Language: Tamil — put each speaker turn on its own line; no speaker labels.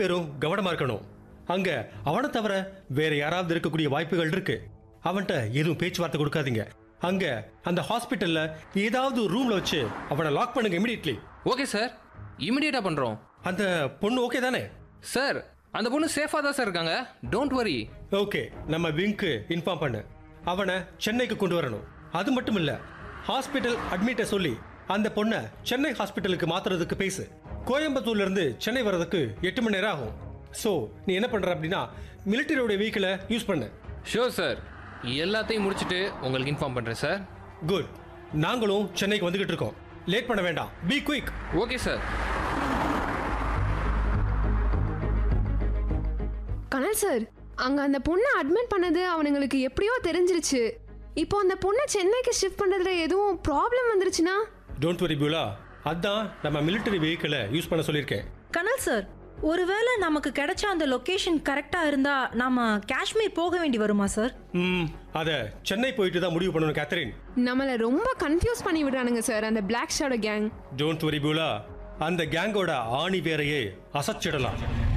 பேரும் கவனமா இருக்கணும் அங்க அவனை தவிர வேற யாராவது இருக்கக்கூடிய வாய்ப்புகள் இருக்கு அவன்கிட்ட எதுவும் பேச்சுவார்த்தை கொடுக்காதீங்க அங்க அந்த ஹாஸ்பிட்டல்ல ஏதாவது ஒரு ரூம்ல வச்சு அவனை லாக் பண்ணுங்க இமிடியட்லி
ஓகே சார் இமிடியேட்டாக பண்ணுறோம்
அந்த பொண்ணு ஓகே தானே
சார் அந்த பொண்ணு சேஃபாக தான் சார் இருக்காங்க டோன்ட் வரி
ஓகே நம்ம விங்க்கு இன்ஃபார்ம் பண்ணு அவனை சென்னைக்கு கொண்டு வரணும் அது மட்டும் இல்ல ஹாஸ்பிட்டல் அட்மிட்ட சொல்லி அந்த பொண்ணை சென்னை ஹாஸ்பிட்டலுக்கு மாத்துறதுக்கு பேசு கோயம்புத்தூர்ல இருந்து சென்னை வர்றதுக்கு எட்டு மணி நேரம் ஆகும் ஸோ நீ என்ன பண்ற அப்படின்னா மிலிட்டரியோட வெஹிக்கிளை யூஸ் பண்ணு
ஷோர் சார் எல்லாத்தையும் முடிச்சுட்டு உங்களுக்கு இன்ஃபார்ம் பண்ணுறேன் சார்
குட் நாங்களும் சென்னைக்கு வந்துகிட்டு இருக்கோம் லேட் பண்ண வேண்டாம் பி குயிக்
ஓகே சார்
கனல் சார் அங்க அந்த பொண்ணை அட்மிட் பண்ணது அவனுங்களுக்கு எப்படியோ தெரிஞ்சிருச்சு இப்போ அந்த பொண்ணை சென்னைக்கு ஷிஃப்ட் பண்றதுல எதுவும் ப்ராப்ளம் வந்துருச்சுன்னா
டோன்ட் வரி பியூலா அதான் நம்ம மிலிட்டரி வெஹிக்கிளை யூஸ் பண்ண சொல்லியிருக்கேன்
கனல் சார் ஒருவேளை நமக்கு கிடைச்ச அந்த லொகேஷன் கரெக்டா இருந்தா நாம காஷ்மீர் போக வேண்டி வருமா சார்
ம் அதை சென்னை போயிட்டு தான் முடிவு பண்ணணும் கேத்தரின்
நம்மளை ரொம்ப கன்ஃபியூஸ் பண்ணி விடுறானுங்க சார் அந்த black shadow gang
don't worry பியூலா அந்த கேங்கோட ஆணி வேரையே அசச்சிடலாம்